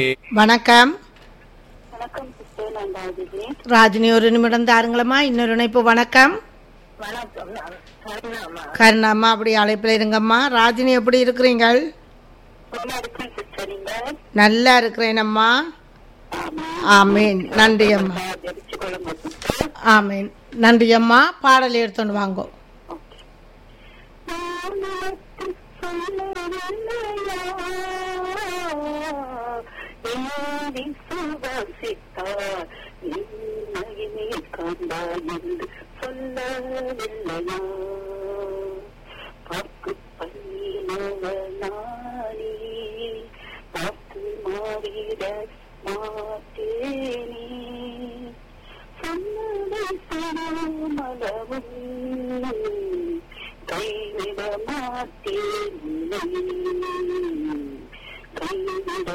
வணக்கம் வணக்கம் சிஸ்டர் நான் ராஜினி ராஜினி ஒரு நிமிடம் தாருங்களம்மா இன்னொரு இணைப்பு வணக்கம் வணக்கம் நான் கருணாமா கருணாம்மா அப்படி அழைப்பில் இருங்கம்மா ராஜினி எப்படி இருக்கிறீங்கள் நல்லா இருக்கேன் சிஸ்டர் நீங்க நல்லா இருக்கிறேன் அம்மா ஆமீன் நன்றி அம்மா தெரிச்சு கொள்ளுங்க சிஸ்டர் ஆமீன் நன்றி அம்மா பாடல் எடுத்துட்டு வாங்கோ ஓகே வானத்து சொல்லவில்லையா, ஏறி சுவாசித்தார், நின்மையினை கண்டாய் என்று சொல்லவில்லையா பார்க்கு பண்ணினவனானே பார்த்து மாறிட மாட்டேனே சொன்னதை சொல்லாமலவும் கைவிட மாட்டேன் உன்னை. கைவிட